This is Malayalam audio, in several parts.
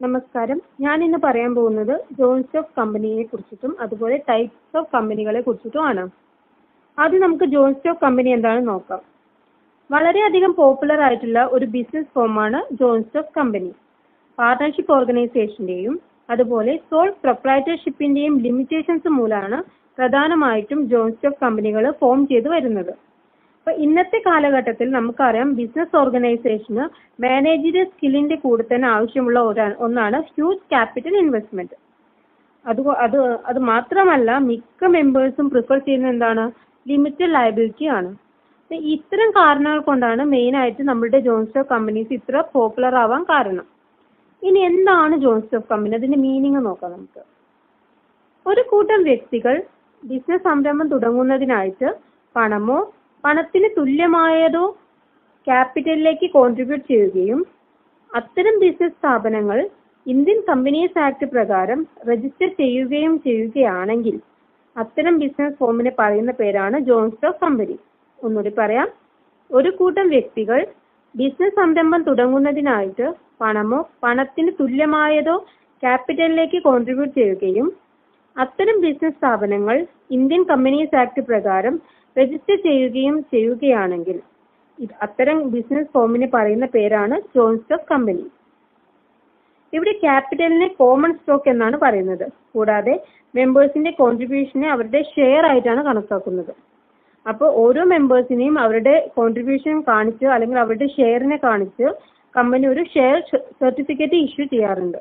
നമസ്കാരം ഞാൻ ഇന്ന് പറയാൻ പോകുന്നത് ജോയിൻസ് ഓഫ് കമ്പനിയെ കുറിച്ചിട്ടും അതുപോലെ ടൈപ്സ് ഓഫ് കമ്പനികളെ കുറിച്ചിട്ടുമാണ് ആദ്യം നമുക്ക് ജോയിൻസ് ഓഫ് കമ്പനി എന്താണെന്ന് നോക്കാം വളരെയധികം പോപ്പുലർ ആയിട്ടുള്ള ഒരു ബിസിനസ് ഫോമാണ് ജോയിൻസ് ഓഫ് കമ്പനി പാർട്ണർഷിപ്പ് ഓർഗനൈസേഷന്റെയും അതുപോലെ സോൾ പ്രൊപ്രൈറ്റർഷിപ്പിന്റെയും ലിമിറ്റേഷൻസ് മൂലമാണ് പ്രധാനമായിട്ടും ജോയിൻസ് ഓഫ് കമ്പനികൾ ഫോം ചെയ്തു വരുന്നത് അപ്പൊ ഇന്നത്തെ കാലഘട്ടത്തിൽ നമുക്കറിയാം ബിസിനസ് ഓർഗനൈസേഷന് മാനേജറിയൽ സ്കില്ലിന്റെ കൂടെ തന്നെ ആവശ്യമുള്ള ഒരാ- ഒന്നാണ് ഹ്യൂജ് ക്യാപിറ്റൽ ഇൻവെസ്റ്റ്മെന്റ് അത് അത് അത് മാത്രമല്ല മിക്ക മെമ്പേഴ്സും പ്രിഫർ ചെയ്യുന്നത് എന്താണ് ലിമിറ്റഡ് ലയബിലിറ്റി ആണ് അപ്പൊ ഇത്തരം കാരണങ്ങൾ കൊണ്ടാണ് മെയിൻ ആയിട്ട് നമ്മുടെ ജോൺസ് ഓഫ് കമ്പനീസ് ഇത്ര പോപ്പുലർ ആവാൻ കാരണം ഇനി എന്താണ് ജോൺസ് ഓഫ് കമ്പനി അതിന്റെ മീനിങ് നോക്കാം നമുക്ക് ഒരു കൂട്ടം വ്യക്തികൾ ബിസിനസ് സംരംഭം തുടങ്ങുന്നതിനായിട്ട് പണമോ പണത്തിന് തുല്യമായതോ ക്യാപിറ്റലിലേക്ക് കോൺട്രിബ്യൂട്ട് ചെയ്യുകയും അത്തരം ബിസിനസ് സ്ഥാപനങ്ങൾ ഇന്ത്യൻ കമ്പനീസ് ആക്ട് പ്രകാരം രജിസ്റ്റർ ചെയ്യുകയും ചെയ്യുകയാണെങ്കിൽ അത്തരം ബിസിനസ് ഫോമിനെ പറയുന്ന പേരാണ് ജോൺസ് ഓഫ് കമ്പനി ഒന്നുകൂടി പറയാം ഒരു കൂട്ടം വ്യക്തികൾ ബിസിനസ് സംരംഭം തുടങ്ങുന്നതിനായിട്ട് പണമോ പണത്തിന് തുല്യമായതോ ക്യാപിറ്റലിലേക്ക് കോൺട്രിബ്യൂട്ട് ചെയ്യുകയും അത്തരം ബിസിനസ് സ്ഥാപനങ്ങൾ ഇന്ത്യൻ കമ്പനീസ് ആക്ട് പ്രകാരം രജിസ്റ്റർ ചെയ്യുകയും ചെയ്യുകയാണെങ്കിൽ ഇത് അത്തരം ബിസിനസ് ഫോമിനെ പറയുന്ന പേരാണ് ജോൺസ് ഓഫ് കമ്പനി ഇവിടെ ക്യാപിറ്റലിനെ കോമൺ സ്റ്റോക്ക് എന്നാണ് പറയുന്നത് കൂടാതെ മെമ്പേഴ്സിന്റെ കോൺട്രിബ്യൂഷനെ അവരുടെ ഷെയർ ആയിട്ടാണ് കണക്കാക്കുന്നത് അപ്പോൾ ഓരോ മെമ്പേഴ്സിനെയും അവരുടെ കോൺട്രിബ്യൂഷൻ കാണിച്ച് അല്ലെങ്കിൽ അവരുടെ ഷെയറിനെ കാണിച്ച് കമ്പനി ഒരു ഷെയർ സർട്ടിഫിക്കറ്റ് ഇഷ്യൂ ചെയ്യാറുണ്ട്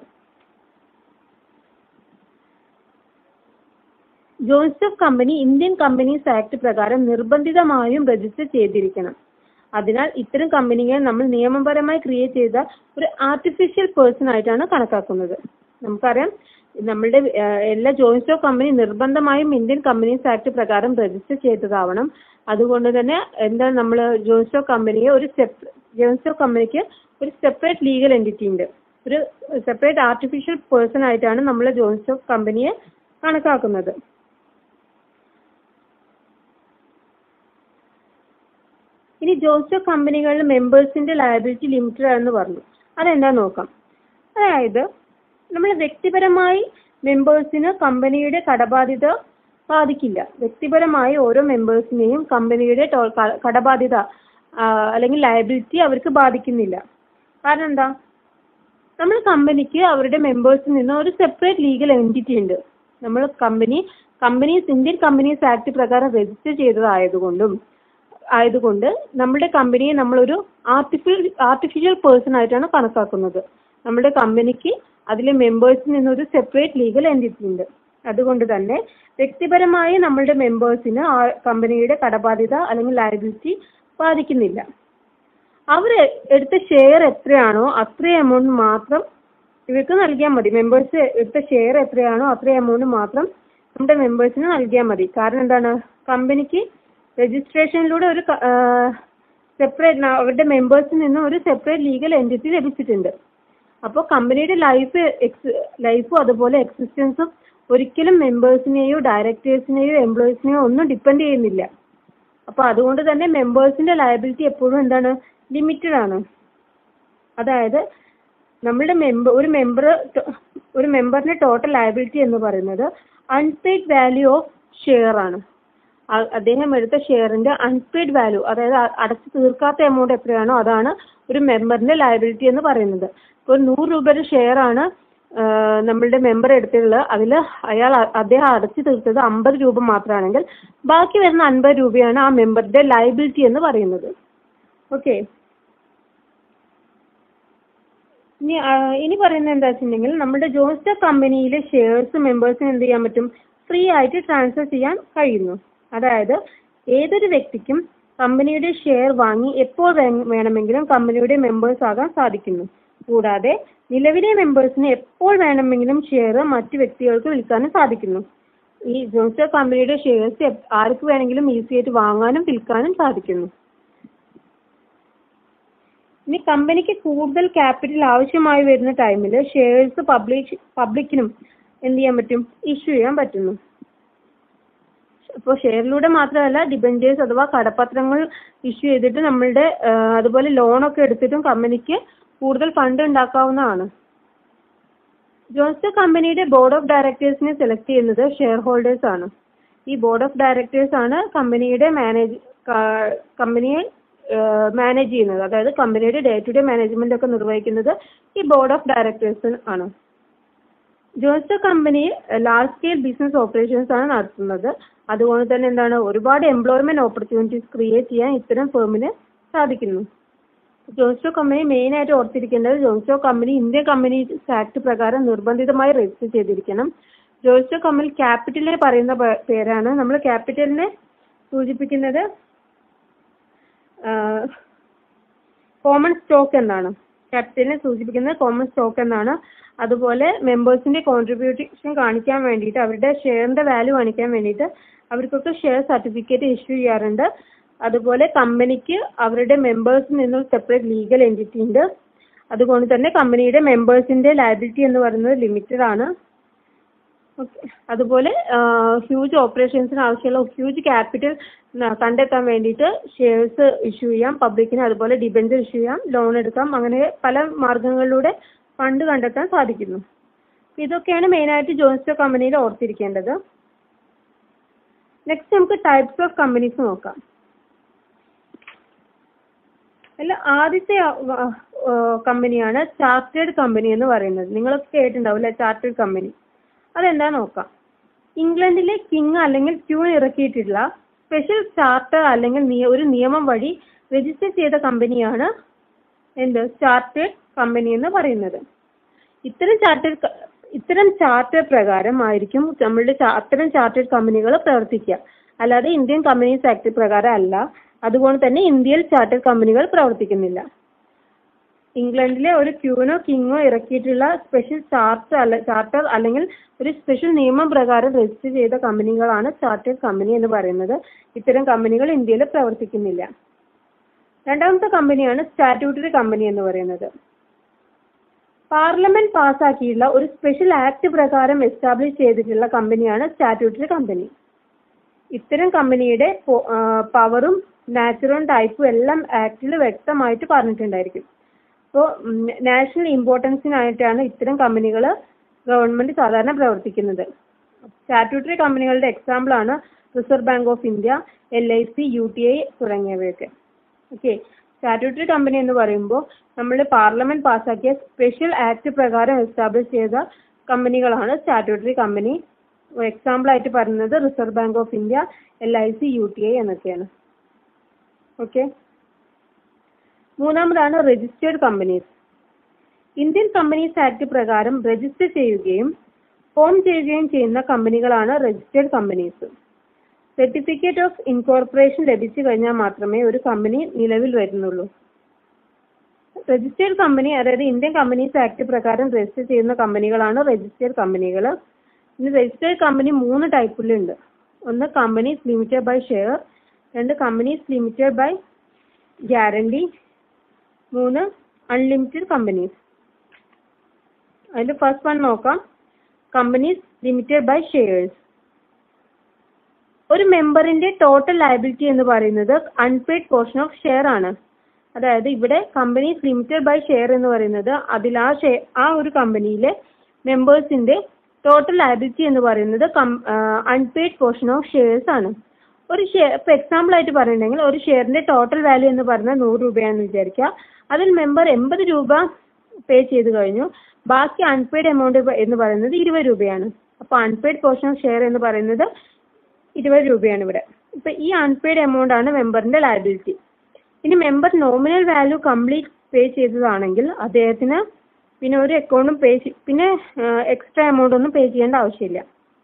Jones of company Indian companies act പ്രകാരം നിർബന്ധിതമായും രജിസ്റ്റർ ചെയ്തിരിക്കണം അതിനാൽ ഇത്തരം കമ്പനികളെ നമ്മൾ നിയമപരമായി ക്രിയേറ്റ് ചെയ്ത ഒരു ആർട്ടിഫിഷ്യൽ പേഴ്സൺ ആയിട്ടാണ് കണക്കാക്കുന്നത് നമുക്കറിയാം നമ്മളുടെ ഏഹ്, എല്ലാ ജോയിൻസ് ഓഫ് കമ്പനി നിർബന്ധമായും ഇന്ത്യൻ കമ്പനീസ് ആക്ട് പ്രകാരം രജിസ്റ്റർ ചെയ്തതാവണം അതുകൊണ്ട് തന്നെ എന്താ നമ്മൾ ജോയിൻസ് ഓഫ് കമ്പനിയെ ഒരു ജോയിൻസ് ഓഫ് കമ്പനിക്ക് ഒരു സെപ്പറേറ്റ് ലീഗൽ എൻറ്റിറ്റി ഉണ്ട് ഒരു സെപ്പറേറ്റ് ആർട്ടിഫിഷ്യൽ പേഴ്സൺ ആയിട്ടാണ് നമ്മൾ ജോയിൻസ് ഓഫ് കമ്പനിയെ കണക്കാക്കുന്നത് ഇനി ജോയിൻസ് ഓഫ് കമ്പനികളിൽ മെമ്പേഴ്സിന്റെ ലയബിലിറ്റി ലിമിറ്റഡ് ആണെന്ന് പറഞ്ഞു അതെന്താ നോക്കാം അതായത് നമ്മൾ വ്യക്തിപരമായി മെമ്പേഴ്സിന് കമ്പനിയുടെ കടബാധ്യത ബാധിക്കില്ല വ്യക്തിപരമായി ഓരോ മെമ്പേഴ്സിനെയും കമ്പനിയുടെ ടോ- ക- കടബാധ്യത ആ, അല്ലെങ്കിൽ ലയബിലിറ്റി അവർക്ക് ബാധിക്കുന്നില്ല കാരണം എന്താ നമ്മൾ കമ്പനിക്ക് അവരുടെ മെമ്പേഴ്സിൽ നിന്ന് ഒരു സെപ്പറേറ്റ് ലീഗൽ എൻറ്റിറ്റി ഉണ്ട് നമ്മൾ company companies Indian companies act പ്രകാരം രജിസ്റ്റർ ചെയ്തതായതുകൊണ്ടും ആയതുകൊണ്ട് നമ്മുടെ കമ്പനിയെ നമ്മളൊരു ആർട്ടിഫിഷ്യൽ ആർട്ടിഫിഷ്യൽ പേഴ്സൺ ആയിട്ടാണ് കണക്കാക്കുന്നത് നമ്മുടെ കമ്പനിക്ക് അതിലെ മെമ്പേഴ്സിൽ നിന്നൊരു സെപ്പറേറ്റ് ലീഗൽ എൻറ്റിറ്റി ഉണ്ട് അതുകൊണ്ട് തന്നെ വ്യക്തിപരമായി നമ്മളുടെ മെമ്പേഴ്സിന് ആ കമ്പനിയുടെ കടബാധ്യത അല്ലെങ്കിൽ ലയബിലിറ്റി ബാധിക്കുന്നില്ല അവർ എടുത്ത ഷെയർ എത്രയാണോ അത്ര എമൗണ്ട് മാത്രം ഇവർക്ക് നൽകിയാൽ മതി മെമ്പേഴ്സ് എടുത്ത ഷെയർ എത്രയാണോ അത്ര എമൗണ്ട് മാത്രം നമ്മുടെ മെമ്പേഴ്സിന് നൽകിയാൽ മതി കാരണം എന്താണ് കമ്പനിക്ക് രജിസ്ട്രേഷനിലൂടെ ഒരു സെപ്പറേറ്റ് അവരുടെ മെമ്പേഴ്സിൽ നിന്ന് ഒരു സെപ്പറേറ്റ് ലീഗൽ എൻറ്റിറ്റി ലഭിച്ചിട്ടുണ്ട് അപ്പോൾ കമ്പനിയുടെ ലൈഫ് എക്സ് ലൈഫും അതുപോലെ എക്സിസ്റ്റൻസും ഒരിക്കലും മെമ്പേഴ്സിനെയോ ഡയറക്ടേഴ്സിനെയോ എംപ്ലോയീസിനെയോ ഒന്നും ഡിപ്പെൻഡ് ചെയ്യുന്നില്ല അപ്പോൾ അതുകൊണ്ട് തന്നെ മെമ്പേഴ്സിന്റെ ലയബിലിറ്റി എപ്പോഴും എന്താണ് ലിമിറ്റഡ് ആണ് അതായത് നമ്മളുടെ മെമ്പർ ഒരു മെമ്പർ ഒരു മെമ്പറിന്റെ ടോട്ടൽ ലയബിലിറ്റി എന്ന് പറയുന്നത് അൺപെയ്ഡ് വാല്യൂ ഓഫ് ഷെയർ ആണ് ആ- അദ്ദേഹം എടുത്ത ഷെയറിന്റെ അൺപെയ്ഡ് വാല്യൂ അതായത് അ- അടച്ചു തീർക്കാത്ത എമൗണ്ട് എത്രയാണോ അതാണ് ഒരു മെമ്പറിന്റെ ലയബിലിറ്റി എന്ന് പറയുന്നത് ഇപ്പോൾ നൂറ് രൂപയുടെ ഷെയർ ആണ് ആ, നമ്മളുടെ മെമ്പർ എടുത്തിട്ടുള്ളത് അതിൽ അയാൾ അ- അദ്ദേഹം അടച്ചു തീർത്തത് അമ്പത് രൂപ മാത്രമാണെങ്കിൽ ബാക്കി വരുന്ന അൻപത് രൂപയാണ് ആ മെമ്പറുടെ ലയബിലിറ്റി എന്ന് പറയുന്നത് ഓക്കെ ഇനി ആ, ഇനി പറയുന്നത് എന്താ വെച്ചിട്ടുണ്ടെങ്കിൽ നമ്മുടെ ജോയിൻസ് കമ്പനിയിലെ ഷെയർസ് മെമ്പേഴ്സിന് എന്ത് ചെയ്യാൻ പറ്റും ഫ്രീ ആയിട്ട് ട്രാൻസ്ഫർ ചെയ്യാൻ കഴിയുന്നു അതായത് ഏതൊരു വ്യക്തിക്കും കമ്പനിയുടെ ഷെയർ വാങ്ങി എപ്പോൾ വേ- വേണമെങ്കിലും കമ്പനിയുടെ മെമ്പേഴ്സ് ആകാൻ സാധിക്കുന്നു കൂടാതെ നിലവിലെ മെമ്പേഴ്സിന് എപ്പോൾ വേണമെങ്കിലും ഷെയർ മറ്റു വ്യക്തികൾക്ക് വിൽക്കാനും സാധിക്കുന്നു ഈ ജോൺസൺ കമ്പനിയുടെ ഷെയർസ് ആർക്ക് വേണമെങ്കിലും ഈസി ആയിട്ട് വാങ്ങാനും വിൽക്കാനും സാധിക്കുന്നു ഇനി കമ്പനിക്ക് കൂടുതൽ ക്യാപിറ്റൽ ആവശ്യമായി വരുന്ന ടൈമിൽ ഷെയർസ് പബ്ലിഷ് പബ്ലിക്കിനും എന്ത് ചെയ്യാൻ പറ്റും ഇഷ്യൂ ചെയ്യാൻ പറ്റുന്നു ഇപ്പോൾ ഷെയറിലൂടെ മാത്രമല്ല ഡിബഞ്ചേഴ്സ് അഥവാ കടപ്പത്രങ്ങൾ ഇഷ്യൂ ചെയ്തിട്ട് നമ്മളുടെ ആ, അതുപോലെ ലോണൊക്കെ എടുത്തിട്ടും കമ്പനിക്ക് കൂടുതൽ ഫണ്ട് ഉണ്ടാക്കാവുന്നതാണ് ജോൺസൺ കമ്പനിയുടെ ബോർഡ് ഓഫ് ഡയറക്ടേഴ്സിനെ സെലക്ട് ചെയ്യുന്നത് ഷെയർ ഹോൾഡേഴ്സ് ആണ് ഈ ബോർഡ് ഓഫ് ഡയറക്ടേഴ്സ് ആണ് കമ്പനിയുടെ മാനേജ് കമ്പനിയെ മാനേജ് ചെയ്യുന്നത് അതായത് കമ്പനിയുടെ ഡേ ടു ഡേ മാനേജ്മെന്റ് ഒക്കെ നിർവഹിക്കുന്നത് ഈ ബോർഡ് ഓഫ് ഡയറക്ടേഴ്സ് ആണ് Johnson company large scale business operations ആണ് നടത്തുന്നത് അതുകൊണ്ട് തന്നെ എന്താണ് ഒരുപാട് എംപ്ലോയ്മെന്റ് ഓപ്പർച്യൂണിറ്റീസ് ക്രിയേറ്റ് ചെയ്യാൻ ഇത്തരം ഫേമിന് സാധിക്കുന്നു ജോൺസോ കമ്പനി മെയിൻ ആയിട്ട് ഓർത്തിരിക്കേണ്ടത് Johnson company Indian companies act പ്രകാരം നിർബന്ധിതമായി രജിസ്റ്റർ ചെയ്തിരിക്കണം ജോൺസോ കമ്പനി ക്യാപിറ്റലിനെ പറയുന്ന പേ- പേരാണ് നമ്മൾ ക്യാപിറ്റലിനെ സൂചിപ്പിക്കുന്നത് കോമൺ സ്റ്റോക്ക് എന്നാണ് ക്യാപിറ്റലിനെ സൂചിപ്പിക്കുന്നത് കോമൺ സ്റ്റോക്ക് എന്നാണ് അതുപോലെ മെമ്പേഴ്സിന്റെ കോൺട്രിബ്യൂഷൻ കാണിക്കാൻ വേണ്ടിയിട്ട് അവരുടെ ഷെയറിന്റെ വാല്യൂ കാണിക്കാൻ വേണ്ടിയിട്ട് അവർക്കൊക്കെ ഷെയർ സർട്ടിഫിക്കറ്റ് ഇഷ്യൂ ചെയ്യാറുണ്ട് അതുപോലെ കമ്പനിക്ക് അവരുടെ മെമ്പേഴ്സിൽ നിന്നും സെപ്പറേറ്റ് ലീഗൽ എൻറ്റിറ്റി ഉണ്ട് അതുകൊണ്ട് തന്നെ കമ്പനിയുടെ മെമ്പേഴ്സിന്റെ ലയബിലിറ്റി എന്ന് പറയുന്നത് ലിമിറ്റഡ് ആണ് ഓക്കെ അതുപോലെ ഹ്യൂജ് ഓപ്പറേഷൻസിന് ആവശ്യമുള്ള ഹ്യൂജ് ക്യാപിറ്റൽ കണ്ടെത്താൻ വേണ്ടിയിട്ട് ഷെയർസ് ഇഷ്യൂ ചെയ്യാം പബ്ലിക്കിന് അതുപോലെ ഡിബെഞ്ചർ ഇഷ്യൂ ചെയ്യാം ലോൺ എടുക്കാം അങ്ങനെ പല മാർഗങ്ങളിലൂടെ ഫണ്ട് കണ്ടെത്താൻ സാധിക്കുന്നു ഇതൊക്കെയാണ് മെയിനായിട്ട് ജോൺസ്റ്റോ കമ്പനിയിൽ ഓർത്തിരിക്കേണ്ടത് നെക്സ്റ്റ് നമുക്ക് ടൈപ്സ് ഓഫ് കമ്പനീസ് നോക്കാം അല്ല ആദ്യത്തെ കമ്പനിയാണ് ചാർട്ടേഡ് കമ്പനി എന്ന് പറയുന്നത് നിങ്ങളൊക്കെ കേട്ടിട്ടുണ്ടാവില്ലേ ചാർട്ടേഡ് കമ്പനി അതെന്താ നോക്കാം ഇംഗ്ലണ്ടിലെ കിങ് അല്ലെങ്കിൽ ക്യൂൺ ഇറക്കിയിട്ടുള്ള സ്പെഷ്യൽ ചാർട്ടർ അല്ലെങ്കിൽ നിയ- ഒരു നിയമം വഴി രജിസ്റ്റർ ചെയ്ത കമ്പനിയാണ് എന്ത് ചാർട്ടേഡ് കമ്പനി എന്ന് പറയുന്നത് ഇത്തരം ചാർട്ടേഡ് ക- ഇത്തരം ചാർട്ടർ പ്രകാരം ആയിരിക്കും നമ്മളുടെ ചാ- അത്തരം ചാർട്ടേഡ് കമ്പനികൾ പ്രവർത്തിക്കുക അല്ലാതെ ഇന്ത്യൻ കമ്പനീസ് ആക്ട് പ്രകാരം അല്ല അതുകൊണ്ട് തന്നെ ഇന്ത്യയിൽ ചാർട്ടേഡ് കമ്പനികൾ പ്രവർത്തിക്കുന്നില്ല ഇംഗ്ലണ്ടിലെ ഒരു ക്യൂനോ കിങ്ങോ ഇറക്കിയിട്ടുള്ള സ്പെഷ്യൽ ചാർട്ടർ അല്ല ചാർട്ടർ അല്ലെങ്കിൽ ഒരു സ്പെഷ്യൽ നിയമം പ്രകാരം രജിസ്റ്റർ ചെയ്ത കമ്പനികളാണ് ചാർട്ടേഡ് കമ്പനി എന്ന് പറയുന്നത് ഇത്തരം കമ്പനികൾ ഇന്ത്യയിൽ പ്രവർത്തിക്കുന്നില്ല രണ്ടാമത്തെ കമ്പനിയാണ് സ്റ്റാറ്റ്യൂട്ടറി കമ്പനി എന്ന് പറയുന്നത് പാർലമെന്റ് പാസ്സാക്കിയിട്ടുള്ള ഒരു സ്പെഷ്യൽ ആക്ട് പ്രകാരം എസ്റ്റാബ്ലിഷ് ചെയ്തിട്ടുള്ള കമ്പനിയാണ് സ്റ്റാറ്റ്യൂട്ടറി കമ്പനി ഇത്തരം കമ്പനിയുടെ പവറും നാച്ചുറൽ ടൈപ്പും എല്ലാം ആക്ടിൽ വ്യക്തമായിട്ട് പറഞ്ഞിട്ടുണ്ടായിരിക്കും അപ്പോൾ നാഷണൽ ഇമ്പോർട്ടൻസിനായിട്ടാണ് ഇത്തരം കമ്പനികൾ ഗവൺമെന്റ് സാധാരണ പ്രവർത്തിക്കുന്നത് സ്റ്റാറ്റ്യൂട്ടറി കമ്പനികളുടെ എക്സാമ്പിൾ ആണ് reserve bank of India L I C U T I തുടങ്ങിയവയൊക്കെ ഓക്കെ സ്റ്റാറ്റ്യൂട്ടറി കമ്പനി എന്ന് പറയുമ്പോൾ നമ്മൾ പാർലമെന്റ് പാസ്സാക്കിയ സ്പെഷ്യൽ ആക്ട് പ്രകാരം എസ്റ്റാബ്ലിഷ് ചെയ്ത കമ്പനികളാണ് സ്റ്റാറ്റ്യൂട്ടറി കമ്പനി എക്സാമ്പിൾ ആയിട്ട് പറയുന്നത് reserve bank of India L I C U T I എന്നൊക്കെയാണ് ഓക്കെ മൂന്നാമതാണ് registered companies Indian companies act പ്രകാരം രജിസ്റ്റർ ചെയ്യുകയും ഫോം ചെയ്യുകയും ചെയ്യുന്ന കമ്പനികളാണ് registered companies certificate of incorporation ലഭിച്ചു കഴിഞ്ഞാൽ മാത്രമേ ഒരു കമ്പനി നിലവിൽ വരുന്നുള്ളൂ രജിസ്റ്റേർഡ് കമ്പനി അതായത് ഇന്ത്യൻ കമ്പനീസ് ആക്ട് പ്രകാരം രജിസ്റ്റർ ചെയ്യുന്ന കമ്പനികളാണ് രജിസ്റ്റേർഡ് കമ്പനികൾ ഇനി രജിസ്റ്റേർഡ് കമ്പനി മൂന്ന് ടൈപ്പിലുണ്ട് ഒന്ന് കമ്പനീസ് ലിമിറ്റഡ് ബൈ ഷെയർ രണ്ട് കമ്പനീസ് ലിമിറ്റഡ് ബൈ ഗ്യാരണ്ടി മൂന്ന് അൺലിമിറ്റഡ് കമ്പനീസ് അതിൽ ഫസ്റ്റ് വൺ നോക്കാം കമ്പനീസ് ലിമിറ്റഡ് ബൈ ഷെയർസ് ഒരു മെമ്പറിന്റെ ടോട്ടൽ ലയബിലിറ്റി എന്ന് പറയുന്നത് അൺപെയ്ഡ് പോർഷൻ ഓഫ് ഷെയർ ആണ് അതായത് ഇവിടെ കമ്പനീസ് ലിമിറ്റഡ് ബൈ ഷെയർ എന്ന് പറയുന്നത് അതിൽ ആ ഷെയർ ആ ഒരു കമ്പനിയിലെ മെമ്പേഴ്സിന്റെ ടോട്ടൽ ലയബിലിറ്റി എന്ന് പറയുന്നത് അൺപെയ്ഡ് പോർഷൻ ഓഫ് ഷെയർസ് ആണ് ഒരു ഷെയർ ഇപ്പോൾ എക്സാമ്പിൾ ആയിട്ട് പറയുന്നുണ്ടെങ്കിൽ ഒരു ഷെയറിന്റെ ടോട്ടൽ വാല്യൂ എന്ന് പറഞ്ഞാൽ നൂറ് രൂപയാണെന്ന് വിചാരിക്കുക അതിൽ മെമ്പർ എൺപത് രൂപ പേ ചെയ്ത് കഴിഞ്ഞു ബാക്കി അൺപെയ്ഡ് എമൗണ്ട് എന്ന് പറയുന്നത് ഇരുപത് രൂപയാണ് അപ്പോൾ അൺപെയ്ഡ് പോർഷൻ ഓഫ് ഷെയർ എന്ന് പറയുന്നത് ഇരുപത് രൂപയാണ് ഇവിടെ ഇപ്പൊ ഈ അൺപെയ്ഡ് എമൗണ്ട് ആണ് മെമ്പറിന്റെ ലയബിലിറ്റി ഇനി member nominal value complete pay ചെയ്തതാണെങ്കിൽ അദ്ദേഹത്തിന് പിന്നെ ഒരു അക്കൗണ്ടും പേ പിന്നെ എക്സ്ട്രാ എമൗണ്ട് ഒന്നും പേ ചെയ്യേണ്ട ആവശ്യമില്ല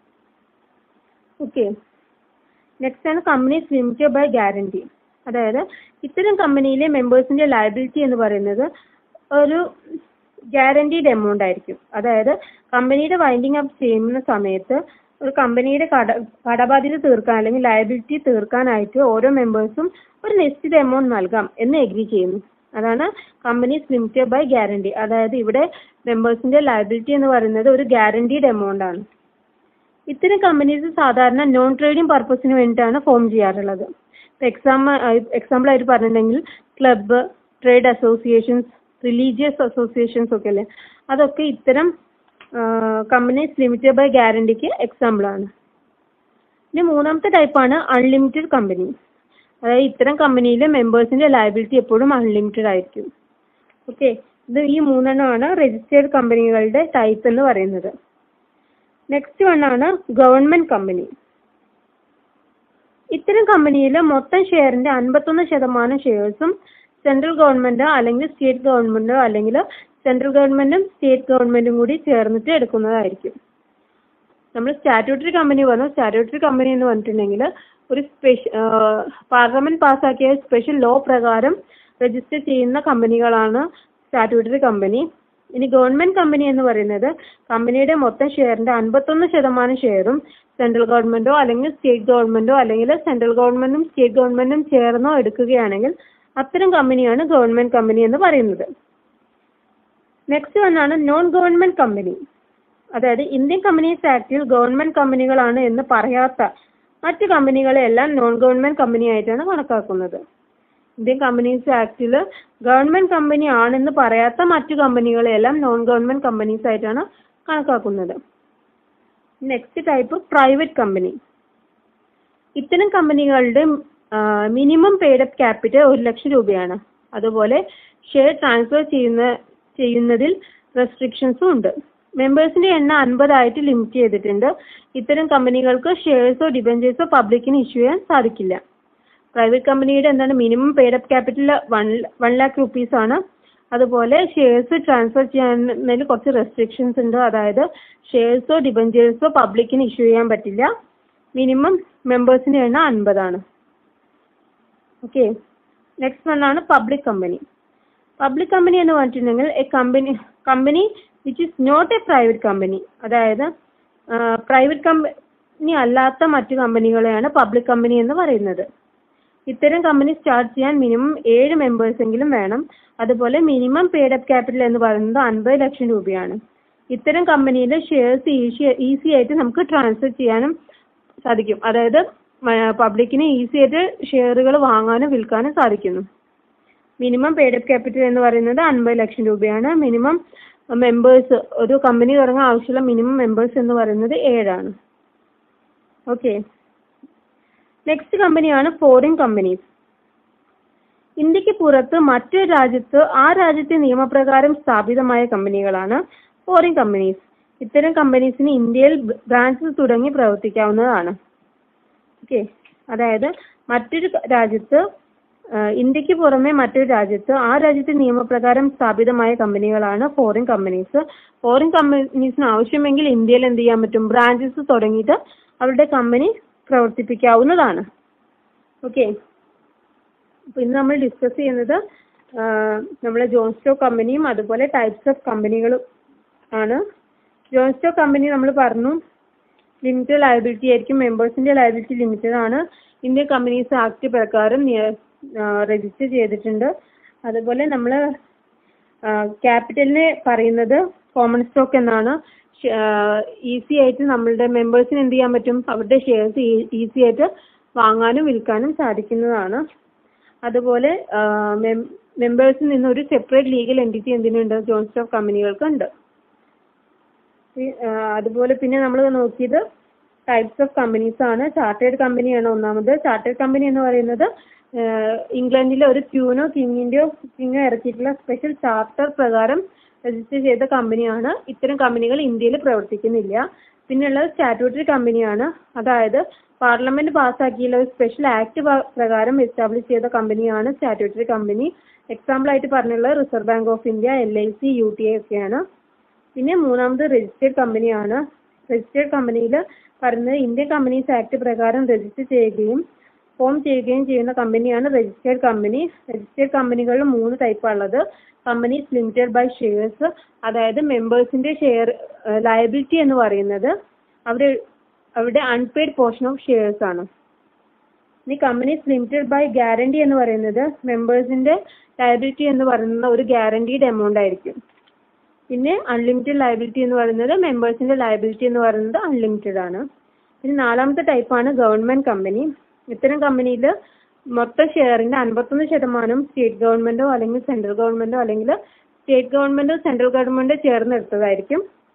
ഓക്കെ നെക്സ്റ്റ് ആണ് കമ്പനീസ് ലിമിറ്റഡ് ബൈ ഗ്യാരണ്ടി അതായത് ഇത്തരം കമ്പനിയിലെ മെമ്പേഴ്സിന്റെ ലയബിലിറ്റി എന്ന് പറയുന്നത് ഒരു ഗ്യാരണ്ടീഡ് എമൗണ്ട് ആയിരിക്കും അതായത് കമ്പനിയുടെ വൈൻഡിങ് അപ്പ് ചെയ്യുന്ന സമയത്ത് ഒരു കമ്പനിയുടെ കട കടബാധ്യത തീർക്കാൻ അല്ലെങ്കിൽ ലയബിലിറ്റി തീർക്കാനായിട്ട് ഓരോ മെമ്പേഴ്സും ഒരു നിശ്ചിത എമൗണ്ട് നൽകാം എന്ന് എഗ്രി ചെയ്യുന്നു അതാണ് കമ്പനീസ് ലിമിറ്റഡ് ബൈ ഗ്യാരണ്ടി അതായത് ഇവിടെ മെമ്പേഴ്സിന്റെ ലയബിലിറ്റി എന്ന് പറയുന്നത് ഒരു ഗ്യാരണ്ടീഡ് എമൗണ്ട് ആണ് ഇത്തരം കമ്പനീസ് സാധാരണ നോൺ ട്രേഡിംഗ് പർപ്പസിന് വേണ്ടിയിട്ടാണ് ഫോം ചെയ്യാറുള്ളത് എക്സാം എക്സാമ്പിൾ ആയിട്ട് പറഞ്ഞിട്ടുണ്ടെങ്കിൽ club trade associations religious associations ഒക്കെ അല്ലേ അതൊക്കെ ഇത്തരം കമ്പനീസ് ലിമിറ്റഡ് ബൈ ഗ്യാരണ്ടിക്ക് എക്സാമ്പിൾ ആണ് ഇനി മൂന്നാമത്തെ ടൈപ്പാണ് അൺലിമിറ്റഡ് കമ്പനി അതായത് ഇത്തരം കമ്പനിയിലെ മെമ്പേഴ്സിന്റെ ലയബിലിറ്റി എപ്പോഴും അൺലിമിറ്റഡ് ആയിരിക്കും ഓക്കെ ഇത് ഈ മൂന്നെണ്ണമാണ് രജിസ്റ്റേർഡ് കമ്പനികളുടെ ടൈപ്പ് എന്ന് പറയുന്നത് നെക്സ്റ്റ് വൺ ആണ് ഗവൺമെന്റ് കമ്പനി ഇത്തരം കമ്പനിയിൽ മൊത്തം ഷെയറിന്റെ അൻപത്തൊന്ന് ശതമാനം ഷെയർസും സെൻട്രൽ ഗവൺമെന്റ് അല്ലെങ്കിൽ സ്റ്റേറ്റ് ഗവൺമെന്റോ അല്ലെങ്കിൽ സെൻട്രൽ ഗവൺമെന്റും സ്റ്റേറ്റ് ഗവൺമെന്റും കൂടി ചേർന്നിട്ട് എടുക്കുന്നതായിരിക്കും നമ്മൾ സ്റ്റാറ്റ്യൂട്ടറി കമ്പനി പറഞ്ഞു സ്റ്റാറ്റ്യൂട്ടറി കമ്പനി എന്ന് പറഞ്ഞിട്ടുണ്ടെങ്കിൽ ഒരു സ്പെഷ്യൽ പാർലമെന്റ് പാസ്സാക്കിയ സ്പെഷ്യൽ ലോ പ്രകാരം രജിസ്റ്റർ ചെയ്യുന്ന കമ്പനികളാണ് സ്റ്റാറ്റ്യൂട്ടറി കമ്പനി ഇനി ഗവൺമെന്റ് കമ്പനി എന്ന് പറയുന്നത് കമ്പനിയുടെ മൊത്തം ഷെയറിന്റെ അൻപത്തൊന്ന് ശതമാനം ഷെയറും സെൻട്രൽ ഗവൺമെന്റോ അല്ലെങ്കിൽ സ്റ്റേറ്റ് ഗവൺമെന്റോ അല്ലെങ്കിൽ സെൻട്രൽ ഗവൺമെന്റും സ്റ്റേറ്റ് ഗവൺമെന്റും ചേർന്നോ എടുക്കുകയാണെങ്കിൽ അത്തരം കമ്പനിയാണ് ഗവൺമെന്റ് കമ്പനി എന്ന് പറയുന്നത് നെക്സ്റ്റ് വന്നാണ് നോൺ ഗവൺമെന്റ് കമ്പനി അതായത് ഇന്ത്യൻ കമ്പനീസ് ആക്ടിൽ ഗവൺമെന്റ് കമ്പനികളാണ് എന്ന് പറയാത്ത മറ്റു കമ്പനികളെല്ലാം നോൺ ഗവൺമെന്റ് കമ്പനി ആയിട്ടാണ് കണക്കാക്കുന്നത് ഇന്ത്യൻ കമ്പനീസ് ആക്ടിൽ ഗവൺമെന്റ് കമ്പനി ആണെന്ന് പറയാത്ത മറ്റു കമ്പനികളെല്ലാം നോൺ ഗവൺമെന്റ് കമ്പനീസ് ആയിട്ടാണ് കണക്കാക്കുന്നത് നെക്സ്റ്റ് ടൈപ്പ് പ്രൈവറ്റ് കമ്പനി ഇത്തരം കമ്പനികളുടെ മിനിമം പെയ്ഡ് അപ്പ് ക്യാപിറ്റൽ ഒരു ലക്ഷം രൂപയാണ് അതുപോലെ ഷെയർ ട്രാൻസ്ഫർ ചെയ്യുന്ന ചെയ്യുന്നതിൽ റെസ്ട്രിക്ഷൻസും ഉണ്ട് മെമ്പേഴ്സിന്റെ എണ്ണം അൻപതായിട്ട് ലിമിറ്റ് ചെയ്തിട്ടുണ്ട് ഇത്തരം കമ്പനികൾക്ക് ഷെയർസോ ഡിബഞ്ചേഴ്സോ പബ്ലിക്കിന് ഇഷ്യൂ ചെയ്യാൻ സാധിക്കില്ല പ്രൈവറ്റ് കമ്പനിയുടെ എന്താണ് minimum paid up capital one one lakh rupees ആണ് അതുപോലെ ഷെയർസ് ട്രാൻസ്ഫർ ചെയ്യുന്നതിൽ കുറച്ച് റെസ്ട്രിക്ഷൻസ് ഉണ്ട് അതായത് ഷെയർസോ ഡിബഞ്ചേഴ്സോ പബ്ലിക്കിന് ഇഷ്യൂ ചെയ്യാൻ പറ്റില്ല മിനിമം മെമ്പേഴ്സിന്റെ എണ്ണം അൻപതാണ് ഓക്കെ നെക്സ്റ്റ് വൺ ആണ് പബ്ലിക് കമ്പനി പബ്ലിക് കമ്പനി എന്ന് പറഞ്ഞിട്ടുണ്ടെങ്കിൽ a company company which is not a private company അതായത് പ്രൈവറ്റ് കമ്പനി അല്ലാത്ത മറ്റു കമ്പനികളെയാണ് പബ്ലിക് കമ്പനി എന്ന് പറയുന്നത് ഇത്തരം കമ്പനി സ്റ്റാർട്ട് ചെയ്യാൻ മിനിമം ഏഴ് മെമ്പേഴ്സ് എങ്കിലും വേണം അതുപോലെ മിനിമം പെയ്ഡ് അപ്പ് ക്യാപിറ്റൽ എന്ന് പറയുന്നത് അൻപത് ലക്ഷം രൂപയാണ് ഇത്തരം കമ്പനിയിലെ ഷെയർസ് ഈസി ഈസി ആയിട്ട് നമുക്ക് ട്രാൻസ്ഫർ ചെയ്യാനും സാധിക്കും അതായത് പബ്ലിക്കിന് ഈസി ആയിട്ട് ഷെയറുകൾ വാങ്ങാനും വിൽക്കാനും സാധിക്കുന്നു മിനിമം പെയ്ഡ് അപ്പ് ക്യാപിറ്റൽ എന്ന് പറയുന്നത് അൻപത് ലക്ഷം രൂപയാണ് മിനിമം മെമ്പേഴ്സ് ഒരു കമ്പനി തുടങ്ങാൻ ആവശ്യമുള്ള മിനിമം മെമ്പേഴ്സ് എന്ന് പറയുന്നത് ഏഴാണ് ഓക്കെ നെക്സ്റ്റ് കമ്പനിയാണ് ഫോറിൻ കമ്പനീസ് ഇന്ത്യക്ക് പുറത്ത് മറ്റൊരു രാജ്യത്ത് ആ രാജ്യത്തെ നിയമപ്രകാരം സ്ഥാപിതമായ കമ്പനികളാണ് ഫോറിൻ കമ്പനീസ് ഇത്തരം കമ്പനീസിന് ഇന്ത്യയിൽ ബ്രാഞ്ചസ് തുടങ്ങി പ്രവർത്തിക്കാവുന്നതാണ് ഓക്കെ അതായത് മറ്റൊരു രാജ്യത്ത് ഇന്ത്യക്ക് പുറമെ മറ്റൊരു രാജ്യത്ത് ആ രാജ്യത്തെ നിയമപ്രകാരം സ്ഥാപിതമായ കമ്പനികളാണ് ഫോറിൻ കമ്പനീസ് ഫോറിൻ കമ്പനീസിന് ആവശ്യമെങ്കിൽ ഇന്ത്യയിൽ എന്ത് ചെയ്യാൻ പറ്റും ബ്രാഞ്ചസ് തുടങ്ങിയിട്ട് അവരുടെ കമ്പനി പ്രവർത്തിപ്പിക്കാവുന്നതാണ് ഓക്കെ അപ്പോൾ ഇന്ന് നമ്മൾ ഡിസ്കസ് ചെയ്യുന്നത് നമ്മളെ ജോൺസ്റ്റോ കമ്പനിയും അതുപോലെ ടൈപ്സ് ഓഫ് കമ്പനികളും ആണ് ജോൺസ്റ്റോ കമ്പനി നമ്മൾ പറഞ്ഞു ലിമിറ്റഡ് ലയബിലിറ്റി ആയിരിക്കും മെമ്പേഴ്സിന്റെ ലയബിലിറ്റി ലിമിറ്റഡ് ആണ് ഇന്ത്യൻ കമ്പനീസ് ആക്ട് പ്രകാരം രജിസ്റ്റർ ചെയ്തിട്ടുണ്ട് അതുപോലെ നമ്മൾ ക്യാപിറ്റലിനെ പറയുന്നത് കോമൺ സ്റ്റോക്ക് എന്നാണ് ഈസി ആയിട്ട് നമ്മളുടെ മെമ്പേഴ്സിന് എന്ത് ചെയ്യാൻ പറ്റും അവരുടെ ഷെയർസ് ഈസി ആയിട്ട് വാങ്ങാനും വിൽക്കാനും സാധിക്കുന്നതാണ് അതുപോലെ മെമ്പേഴ്സിൽ നിന്ന് ഒരു സെപ്പറേറ്റ് ലീഗൽ എൻറ്റിറ്റി എന്തിനുണ്ട് ജോൺ സ്റ്റോക്ക് കമ്പനികൾക്ക് ഉണ്ട് അതുപോലെ പിന്നെ നമ്മൾ നോക്കിയത് ടൈപ്സ് ഓഫ് കമ്പനീസ് ആണ് ചാർട്ടേഡ് കമ്പനിയാണ് ഒന്നാമത് ചാർട്ടേഡ് കമ്പനി എന്ന് പറയുന്നത് ഇംഗ്ലണ്ടിലെ ഒരു ക്യൂനോ കിങ്ങിന്റെയോ കിങ്ങോ ഇറക്കിയിട്ടുള്ള സ്പെഷ്യൽ ചാർട്ടർ പ്രകാരം രജിസ്റ്റർ ചെയ്ത കമ്പനിയാണ് ഇത്തരം കമ്പനികൾ ഇന്ത്യയിൽ പ്രവർത്തിക്കുന്നില്ല പിന്നെയുള്ളത് സ്റ്റാറ്റ്യൂട്ടറി കമ്പനിയാണ് അതായത് പാർലമെന്റ് പാസ്സാക്കിയുള്ള ഒരു സ്പെഷ്യൽ ആക്ട് പ്രകാരം എസ്റ്റാബ്ലിഷ് ചെയ്ത കമ്പനിയാണ് സ്റ്റാറ്റ്യൂട്ടറി കമ്പനി എക്സാമ്പിൾ ആയിട്ട് പറഞ്ഞുള്ളത് reserve bank of India L I C U T I ഒക്കെയാണ് പിന്നെ മൂന്നാമത് രജിസ്റ്റേർഡ് കമ്പനിയാണ് രജിസ്റ്റേർഡ് കമ്പനിയിൽ പറയുന്നത് ഇന്ത്യൻ കമ്പനീസ് ആക്ട് പ്രകാരം രജിസ്റ്റർ ചെയ്യുകയും ഫോം ചെയ്യുകയും ചെയ്യുന്ന കമ്പനിയാണ് രജിസ്റ്റേർഡ് കമ്പനി രജിസ്റ്റേർഡ് കമ്പനികളിൽ മൂന്ന് ടൈപ്പാണ് ഉള്ളത് കമ്പനീസ് ലിമിറ്റഡ് ബൈ ഷെയർസ് അതായത് മെമ്പേഴ്സിന്റെ ഷെയർ ലയബിലിറ്റി എന്ന് പറയുന്നത് അവിടെ അവിടെ അൺപെയ്ഡ് പോർഷൻ ഓഫ് ഷെയർസ് ആണ് ഇനി കമ്പനീസ് ലിമിറ്റഡ് ബൈ ഗ്യാരണ്ടി എന്ന് പറയുന്നത് മെമ്പേഴ്സിന്റെ ലയബിലിറ്റി എന്ന് പറയുന്നത് ഒരു ഗ്യാരണ്ടീഡ് എമൗണ്ട് ആയിരിക്കും പിന്നെ അൺലിമിറ്റഡ് ലയബിലിറ്റി എന്ന് പറയുന്നത് മെമ്പേഴ്സിന്റെ ലയബിലിറ്റി എന്ന് പറയുന്നത് അൺലിമിറ്റഡ് ആണ് പിന്നെ നാലാമത്തെ ടൈപ്പാണ് ഗവൺമെന്റ് കമ്പനി ഇത്തരം കമ്പനിയിൽ മൊത്തം ഷെയറിന്റെ അൻപത്തൊന്ന് ശതമാനം സ്റ്റേറ്റ് ഗവൺമെന്റോ അല്ലെങ്കിൽ സെൻട്രൽ ഗവൺമെന്റോ അല്ലെങ്കിൽ സ്റ്റേറ്റ് ഗവൺമെന്റോ സെൻട്രൽ ഗവൺമെന്റോ ചേർന്ന് എടുത്തതായിരിക്കും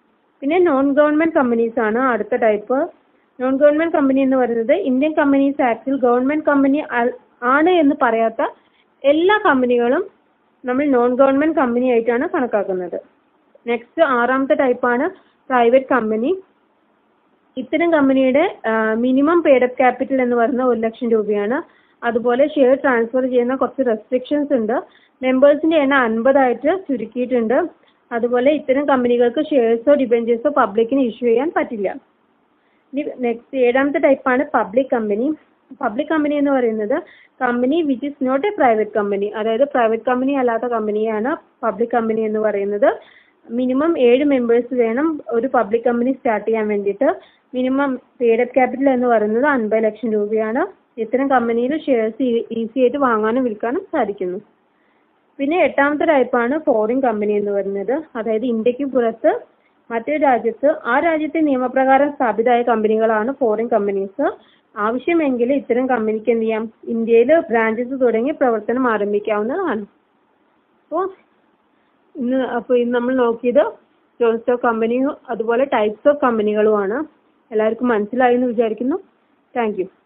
പിന്നെ നോൺ ഗവൺമെന്റ് കമ്പനീസ് ആണ് അടുത്ത ടൈപ്പ് നോൺ ഗവൺമെന്റ് കമ്പനി എന്ന് പറയുന്നത് ഇന്ത്യൻ കമ്പനീസ് ആക്ടിൽ ഗവൺമെന്റ് കമ്പനി ആണ് എന്ന് പറയാത്ത എല്ലാ കമ്പനികളും നമ്മൾ നോൺ ഗവൺമെന്റ് കമ്പനി ആയിട്ടാണ് കണക്കാക്കുന്നത് നെക്സ്റ്റ് ആറാമത്തെ ടൈപ്പാണ് പ്രൈവറ്റ് കമ്പനി ഇത്തരം കമ്പനിയുടെ മിനിമം പേഡപ്പ് ക്യാപിറ്റൽ എന്ന് പറയുന്നത് ഒരു ലക്ഷം രൂപയാണ് അതുപോലെ ഷെയർ ട്രാൻസ്ഫർ ചെയ്യുന്ന കുറച്ച് റെസ്ട്രിക്ഷൻസ് ഉണ്ട് മെമ്പേഴ്സിന്റെ എണ്ണം അൻപതായിട്ട് ചുരുക്കിയിട്ടുണ്ട് അതുപോലെ ഇത്തരം കമ്പനികൾക്ക് ഷെയർസോ ഡിബെഞ്ചേഴ്സോ പബ്ലിക്കിന് ഇഷ്യൂ ചെയ്യാൻ പറ്റില്ല ഇനി നെക്സ്റ്റ് ഏഴാമത്തെ ടൈപ്പാണ് പബ്ലിക് കമ്പനി പബ്ലിക് കമ്പനി എന്ന് പറയുന്നത് company which is not a private company അതായത് പ്രൈവറ്റ് കമ്പനി അല്ലാത്ത കമ്പനിയാണ് പബ്ലിക് കമ്പനി എന്ന് പറയുന്നത് മിനിമം ഏഴ് മെമ്പേഴ്സ് വേണം ഒരു പബ്ലിക് കമ്പനി സ്റ്റാർട്ട് ചെയ്യാൻ വേണ്ടിയിട്ട് മിനിമം പേഡപ്പ് ക്യാപിറ്റൽ എന്ന് പറയുന്നത് അൻപത് ലക്ഷം രൂപയാണ് ഇത്തരം കമ്പനിയിൽ ഷെയർസ് ഈസി ആയിട്ട് വാങ്ങാനും വിൽക്കാനും സാധിക്കുന്നു പിന്നെ എട്ടാമത്തെ ടൈപ്പാണ് ഫോറിൻ കമ്പനി എന്ന് പറയുന്നത് അതായത് ഇന്ത്യക്ക് പുറത്ത് മറ്റൊരു രാജ്യത്ത് ആ രാജ്യത്തെ നിയമപ്രകാരം സ്ഥാപിതമായ കമ്പനികളാണ് ഫോറിൻ കമ്പനീസ് ആവശ്യമെങ്കിൽ ഇത്തരം കമ്പനിക്ക് എന്ത് ചെയ്യാം ഇന്ത്യയിൽ ബ്രാഞ്ചസ് തുടങ്ങി പ്രവർത്തനം ആരംഭിക്കാവുന്നതാണ് അപ്പോൾ ഇന്ന് അപ്പോൾ ഇന്ന് നമ്മൾ നോക്കിയത് ജോയിൻ ഓഫ് കമ്പനിയും അതുപോലെ ടൈപ്സ് ഓഫ് കമ്പനികളുമാണ് എല്ലാവർക്കും മനസ്സിലായി എന്ന് വിചാരിക്കുന്നു താങ്ക് യു